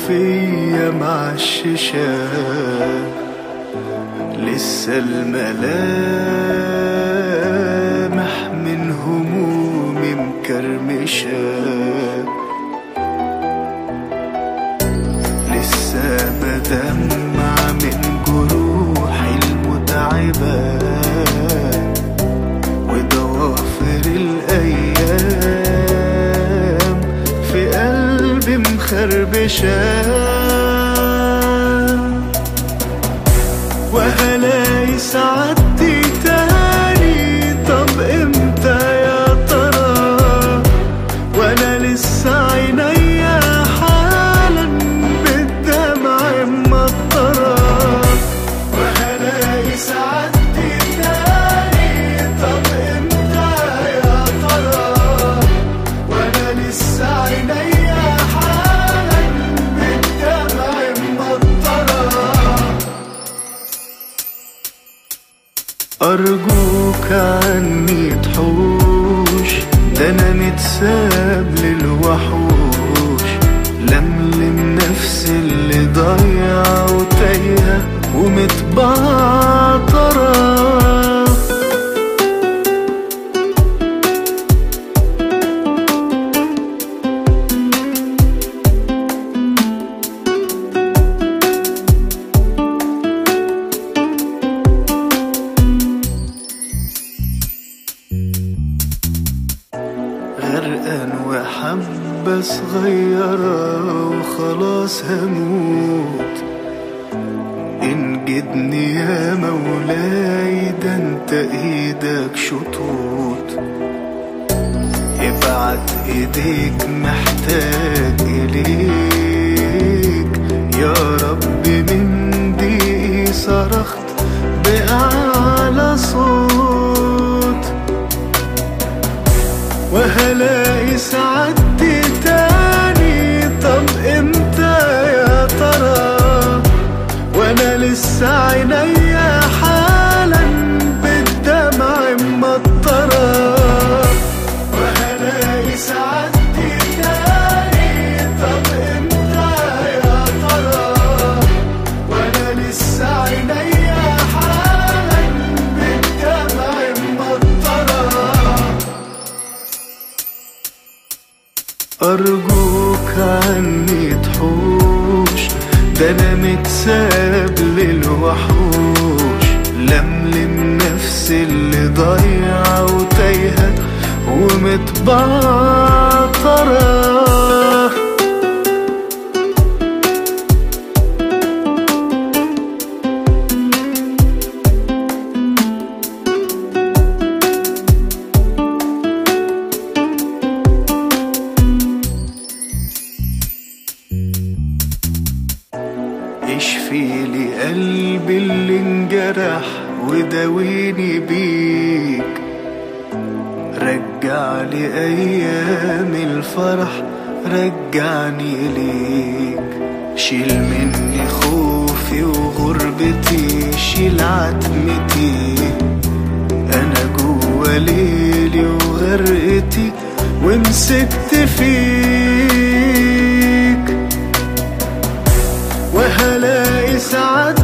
فيا معششة لسه الملامح من همومي مكرمشة لسه بدمع من جروحي المتعبة وضوافر الأيام في قلبي مخربشة وهلاقي سعادتي تاني طب امتى يا ترى وانا لسه عينيا حالا بالدمع مطرة وهلاقي سعادتي تاني طب امتى يا ترى وانا لسه عينيا حالا بالدمع مطرة أرجوك عني تحوش ده أنا متساب للوحوش لملم نفسي اللي ضايعة وتايهة ومتبعترة غرقان وحبة صغيرة وخلاص هموت انجدني يا مولاي ده انت ايدك شطوط ابعت ايديك محتاج اليك يا رب من دقيقي صرخت بأعلى صوت وهلاقي سعادتي تاني طب امتى يا ترى وانا لسه عينيا حالا بالدمع مطرة وهلاقي سعادتي تاني طب امتى يا ترى وانا لسه عينيا حالا بالدمع مطرة أرجوك عني تحوش ده أنا متساب للوحوش لملم نفسي اللي ضايعة وتايهة ومتبعترة اشفي لي قلبي اللي انجرح وداويني بيك رجع لي ايام الفرح رجعني ليك شيل مني خوفي وغربتي شيل عتمتي انا جوا ليلي وغرقتي ومسكت فيك وهلاقي سعادتي